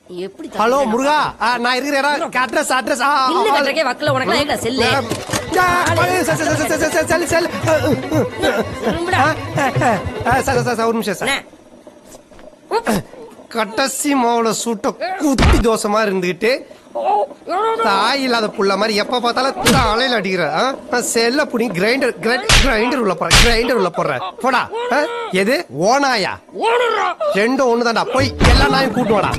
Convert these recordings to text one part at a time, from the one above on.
எப்படி ஹலோ முருகா ஆ, நான் இருக்கிற இடம் அட்ரஸ் அட்ரஸ் இல்ல கட்டுறக்கே வக்கல உனக்கு ஏன்டா செல்லு செல் செல் திரும்புடா. ஒரு நிமிஷம் சார் என்ன? உப். கட்டசி மாவுல சுட்ட குத்தி தோசமா இருந்துகிட்டு தாய் இல்லாத புள்ள மாதிரி எப்ப பார்த்தாலும் தலையில அடிக்கிற ஆ? நான் செல்ல புடி கிரைண்டர் கிரைண்டர் உள்ள போறேன் கிரைண்டர் உள்ள போடுறேன் போடா ஆ? எது ஓனாயா ஓடுறா. ரெண்டும் ஒண்ணுதான்டா போய் எல்லா நாயும் கூட்டு வாடா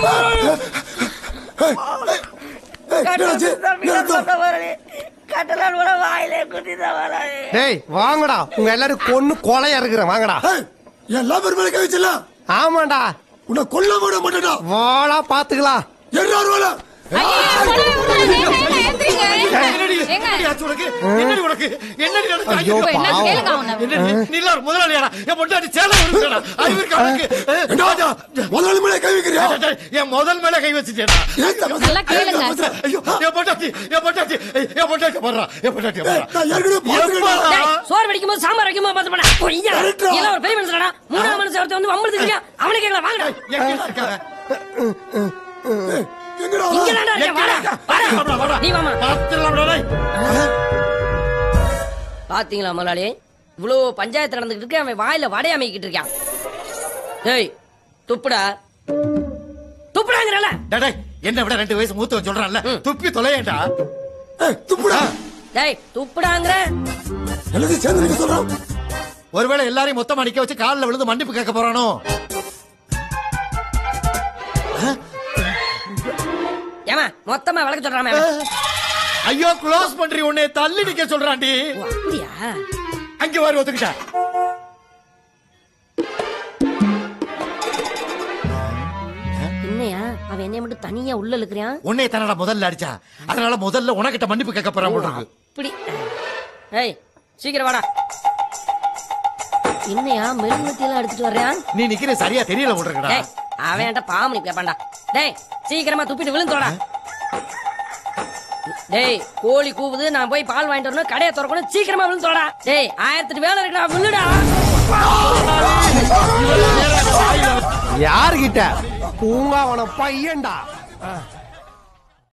கட்டலால் கூட வாயிலே குத்திதான் வராது டேய் வாங்கடா உங்க எல்லாரும் கொன்னு கொலையா இருக்கிறேன் வாங்கடா ஏய், என் லாபர் மேல கை வச்சல ஆமாண்டா உன்னை கொல்ல விட மாட்டேடா வாடா பாத்துக்கலாம் எல்லாரும் வேலை என்னடி என்னடி ஆச்சு உனக்கு என்னடி உனக்கு என்னடி நடக்குது? ஐயோ, ஐயோ, பாவம். என்ன கேளுங்க அவனை. என்னடி, நீ எல்லாம் முதலாளியாடா என் பொண்டாட்டி சேலை உடுத்துறடா அறிவு இருக்கா உனக்கு ஏண்டா, முதலாளி மேல கை வைக்கிறியா டேய், டேய், என் முதல் மேல கை வச்சுட்டேடா ஏன் தப்பு? நல்லா கேளுங்க. ஐயோ என் பொண்டாட்டி என் பொண்டாட்டி என் பொண்டாட்டி போடுறா என் பொண்டாட்டி ஏய், நான் ஏற்கனவே பார்த்துக்கிறேன். டேய், சோறு வடிக்கும் போது சாம்பார் வைக்கும் போது பார்த்து போடா பொய்யா கரெக்டா. எல்லாம் ஒரு பெரிய மனுஷனடா மூணாவது மனுஷன் ஒருத்தன் வந்து வம்பளுக்கு இருக்கான் அவனை கேட்கலாம் வாங்கடா எங்கடா அவன்? இங்க தான்டா இருக்கேன் வாடா வாடா நீ வாமா பாத்தீங்களா முதலாளி இவ்வளவு பஞ்சாயத்து நடந்துகிட்டு இருக்கு அவன் வாயில வடைய அமைக்கிட்டு இருக்கான் டேய் துப்புடா துப்புடாங்கிறல என்ன விட ரெண்டு வயசு மூத்தவன் சொல்றான்ல துப்பி தொலையேண்டா ஏய், துப்புடா டேய் துப்புடாங்கிற எல்லாத்தையும் சேர்ந்து நிக்க சொல்றான் ஒருவேளை எல்லாரையும் மொத்தமா நிக்க வச்சு காலில் விழுந்து மன்னிப்பு கேட்க போறானோ ஏமா மொத்தமா விளக்க சொல்றாம ஐயோ க்ளோஸ் பண்றி உன்னை தள்ளி நிக்க சொல்றான்டி ஓ, அப்படியா அங்க வாரி ஒத்துக்கிட்டா என்னையா அவன் என்னைய மட்டும் தனியா உள்ள இருக்கிறான் உன்னை தானடா முதல்ல அடிச்சா அதனால முதல்ல உனக்கிட்ட மன்னிப்பு கேட்க போறான் போல இருக்கு அப்படி ஏய் சீக்கிரம் வாடா என்னையா மெழுகுவத்தி எல்லாம் எடுத்துட்டு வர்றான் நீ நிக்கிற சரியா தெரியல போல இருக்குடா டேய் அவன் என்கிட்ட பாமணி கேப்பான்டா டேய் சீக்கிரமா துப்பிட்டு விழுந்தோடா டேய் கோழி கூவுது நான் போய் பால் வாங்கிட்டு வரணும் கடையை திறக்கணும் சீக்கிரமா விழுந்தோடா டேய் ஆயிரத்தி வேலை இருக்குடா விழுடா யாருகிட்ட பூங்காவன பையன்டா